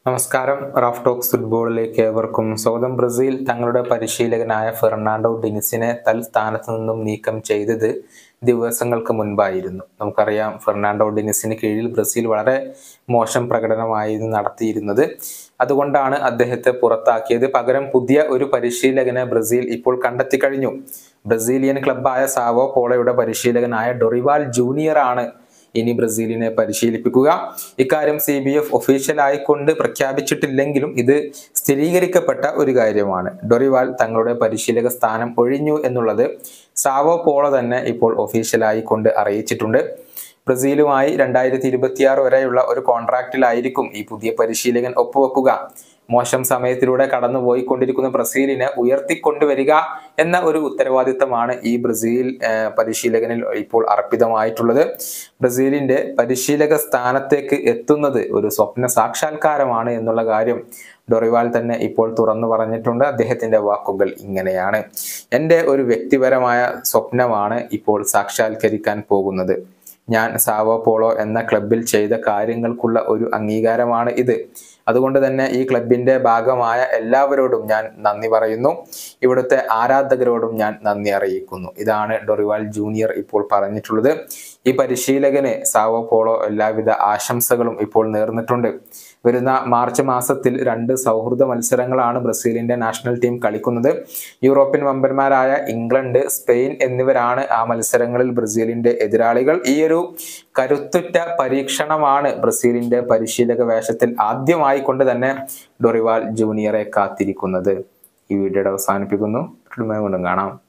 നമസ്കാരം Raf talks ഫുട്ബോളിലേക്ക് ഏവർക്കും സ്വാഗതം ബ്രസീൽ തങ്ങളുടെ പരിശീലകനായ ഫെർണാണ്ടോ ഡിനിസിനെ തൽസ്ഥാനത്ത് നിന്നും നീക്കം ചെയ്തത് ദിവസങ്ങൾക്ക് മുൻപായിരുന്നു നമുക്കറിയാം ഫെർണാണ്ടോ ഡിനിസിന് കീഴിൽ ബ്രസീൽ വളരെ മോശം പ്രകടനമായിരുന്നു നടത്തിയിരുന്നത് അതുകൊണ്ടാണ് അദ്ദേഹത്തെ പുറത്താക്കിയത് പകരം പുതിയ ഒരു പരിശീലകനെ ബ്രസീൽ ഇപ്പോൾ കണ്ടെത്തി കഴിഞ്ഞു ബ്രസീലിയൻ ക്ലബായ സാവോ പോളയുടെ പരിശീലകനായ ഡൊറിവാൽ ജൂനിയർ ആണ് ഇനി ബ്രസീലിനെ പരിശീലിപ്പിക്കുക ഇക്കാര്യം സി ബി എഫ് ഒഫീഷ്യലായിക്കൊണ്ട് പ്രഖ്യാപിച്ചിട്ടില്ലെങ്കിലും ഇത് സ്ഥിരീകരിക്കപ്പെട്ട ഒരു കാര്യമാണ് ഡൊറിവാൽ തങ്ങളുടെ പരിശീലക സ്ഥാനം ഒഴിഞ്ഞു എന്നുള്ളത് സാവോ പോളോ തന്നെ ഇപ്പോൾ ഒഫീഷ്യലായി കൊണ്ട് അറിയിച്ചിട്ടുണ്ട് ബ്രസീലുമായി രണ്ടായിരത്തി ഇരുപത്തിയാറ് വരെയുള്ള ഒരു കോൺട്രാക്റ്റിലായിരിക്കും ഈ പുതിയ പരിശീലകൻ ഒപ്പുവെക്കുക മോശം സമയത്തിലൂടെ കടന്നുപോയിക്കൊണ്ടിരിക്കുന്ന ബ്രസീലിനെ ഉയർത്തിക്കൊണ്ടുവരിക എന്ന ഒരു ഉത്തരവാദിത്തമാണ് ഈ ബ്രസീൽ ഏർ, പരിശീലകനിൽ ഇപ്പോൾ അർപ്പിതമായിട്ടുള്ളത് ബ്രസീലിന്റെ പരിശീലക സ്ഥാനത്തേക്ക് എത്തുന്നത് ഒരു സ്വപ്ന സാക്ഷാത്കാരമാണ് എന്നുള്ള കാര്യം ഡൊറിവാൾ തന്നെ ഇപ്പോൾ തുറന്നു പറഞ്ഞിട്ടുണ്ട് അദ്ദേഹത്തിന്റെ വാക്കുകൾ ഇങ്ങനെയാണ് എൻ്റെ ഒരു വ്യക്തിപരമായ സ്വപ്നമാണ് ഇപ്പോൾ സാക്ഷാത്കരിക്കാൻ പോകുന്നത് ഞാൻ സാവോ പോളോ എന്ന ക്ലബിൽ ചെയ്ത കാര്യങ്ങൾക്കുള്ള ഒരു അംഗീകാരമാണ് ഇത് അതുകൊണ്ട് തന്നെ ഈ ക്ലബിന്റെ ഭാഗമായ എല്ലാവരോടും ഞാൻ നന്ദി പറയുന്നു ഇവിടുത്തെ ആരാധകരോടും ഞാൻ നന്ദി അറിയിക്കുന്നു ഇതാണ് ഡൊറിവാൽ ജൂനിയർ ഇപ്പോൾ പറഞ്ഞിട്ടുള്ളത് ഈ പരിശീലകന് സാവോ പോളോ എല്ലാവിധ ആശംസകളും ഇപ്പോൾ നേർന്നിട്ടുണ്ട് വരുന്ന മാർച്ച് മാസത്തിൽ രണ്ട് സൗഹൃദ മത്സരങ്ങളാണ് ബ്രസീലിന്റെ നാഷണൽ ടീം കളിക്കുന്നത് യൂറോപ്യൻ വമ്പന്മാരായ ഇംഗ്ലണ്ട് സ്പെയിൻ എന്നിവരാണ് ആ മത്സരങ്ങളിൽ ബ്രസീലിന്റെ എതിരാളികൾ ഈ ഒരു കരുത്തുറ്റ പരീക്ഷണമാണ് ബ്രസീലിന്റെ പരിശീലക വേഷത്തിൽ ആദ്യമായി കൊണ്ട് തന്നെ ഡൊറിവാൽ ജൂനിയറെ കാത്തിരിക്കുന്നത് ഈ വീഡിയോയുടെ അവസാനിപ്പിക്കുന്നു വീണ്ടും കാണാം